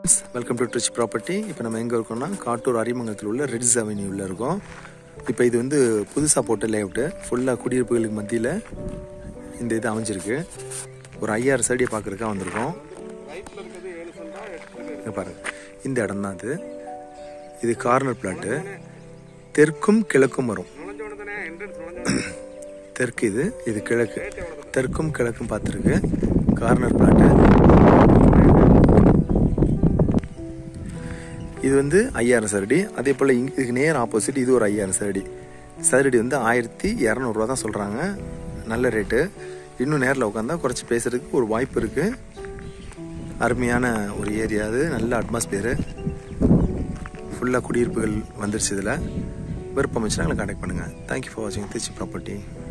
welcome to ட்ரிச் property இப்போ நம்ம எங்கே இருக்கோம்னா காட்டூர் அரிமங்கலத்தில் உள்ள ரெட்ஸ் அவென்யூவில் இருக்கோம் இப்போ இது வந்து புதுசாக போட்ட லேஅவுட்டு ஃபுல்லாக குடியிருப்புகளுக்கு மத்தியில் இந்த இது அமைஞ்சிருக்கு ஒரு ஐயாயிரம் சடியை பார்க்குறதுக்காக வந்திருக்கோம் இங்க பாருங்க இந்த இடம் தான் அது இது கார்னர் பிளாட்டு தெற்கும் கிழக்கும் வரும் தெற்கு இது இது கிழக்கு தெற்கும் கிழக்கும் பார்த்துருக்கு கார்னர் பிளாட்டு இது வந்து ஐயாயிரம் சரடி அதே போல் இங்க- இதுக்கு நேர் ஆப்போசிட் இது ஒரு ஐயாயிரம் சரடி சரடி வந்து ஆயிரத்தி இரநூறுவா தான் சொல்கிறாங்க நல்ல ரேட்டு இன்னும் நேரில் உட்காந்தா குறைச்சி பேசுறதுக்கு ஒரு வாய்ப்பு இருக்குது அருமையான ஒரு ஏரியா அது நல்ல அட்மாஸ்பியரு ஃபுல்லாக குடியிருப்புகள் வந்துருச்சு இதில் விருப்பம் வச்சுனா எங்களை கான்டாக்ட் பண்ணுங்கள் தேங்க்யூ ஃபார் வாட்சிங் திருச்சி ப்ராப்பர்ட்டி